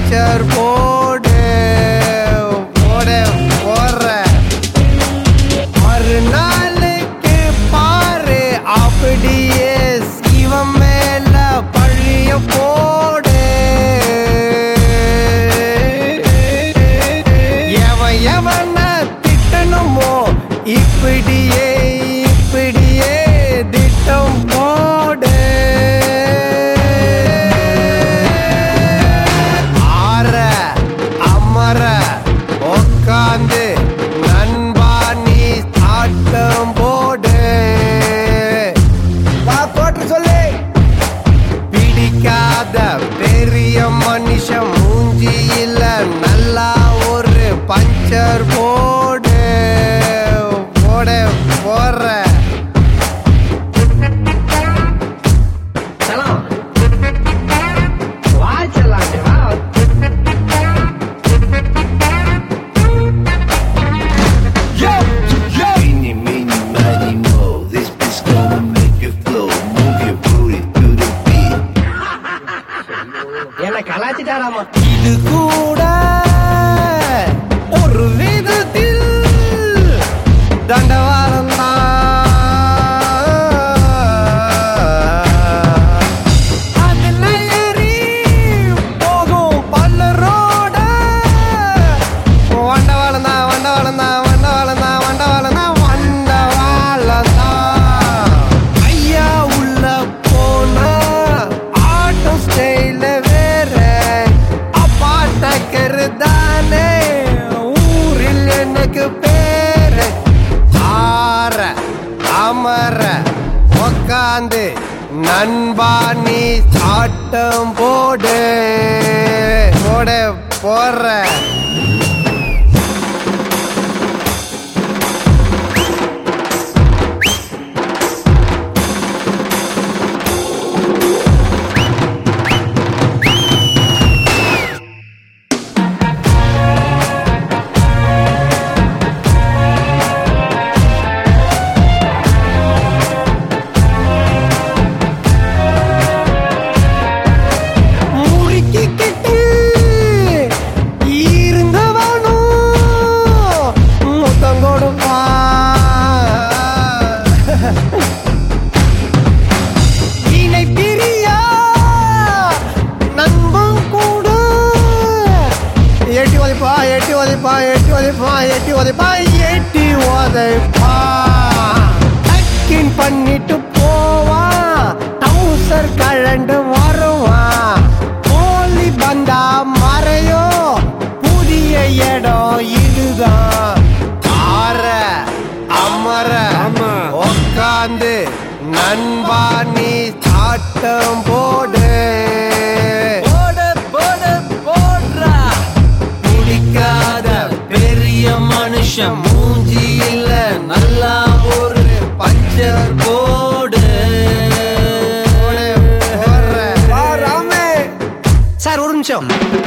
Puncture போடு போடு போடுற மறுநாளுக்கு பாரு அப்படியே சிவம் மேல பழிய போடு எவன் எவன திட்டணுமோ இப்படியே இப்படியே திட்டம் போடு ஆற அமர உக்காந்து நண்பா நீ ஆட்டம் போடு வா போட்டு சொல்லு பிடிக்காத பெரிய மனுஷன் மூஞ்சியில நல்லா ஒரு பஞ்சர் போடு போட போடுற சலாம் வா செல்லாண்டி வா Eeny, meeny, miny, mo. This beat's gonna make you flow. Move your booty to the beat. என்ன கலாச்சிட்டாராமா இது கூட ஒரு விதத்தில் தண்டவாளம் அதுல ஏறி போகும் பல்லரோட வண்டவாளம் தான் வண்டவாளம் தான் வண்டவாளம் தான் வண்டவாளம் தான் வண்டவாளம் தான் ஐயா உள்ள போனா ஆட்டம் ஸ்டைல வேற அப்பாட்ட கருதானே ஊரில் எனக்கு பேரு ஆற அமர உக்காந்து நண்பா நீ ஆட்டம் போடு போட போடுற முறுக்கிக்கிட்டு இருந்தவனும் முத்தம் கொடுப்பான் இணை பிரியா நண்பன் கூட எட்டி உதைப்பா எட்டி உதைப்பா எட்டி உதைப்பா எட்டி உதைப்பா எட்டி உதைப்பா டக்கின் பண்ணிட்டு போவான் டவுசர் கழண்டு வருவான் கோழி பந்தா மறையோ புதிய இடம் இதுதான் ஆற அமர உக்காந்து நண்பா நீ ஆட்டம் போடு போடு போடு போடுறா பிடிக்காத பெரிய மனுஷன் மூஞ்சி இல்ல நல்லா ஒரு பஞ்சர் போடு போடு, போடுற. சார் ஒரு நிமிஷம்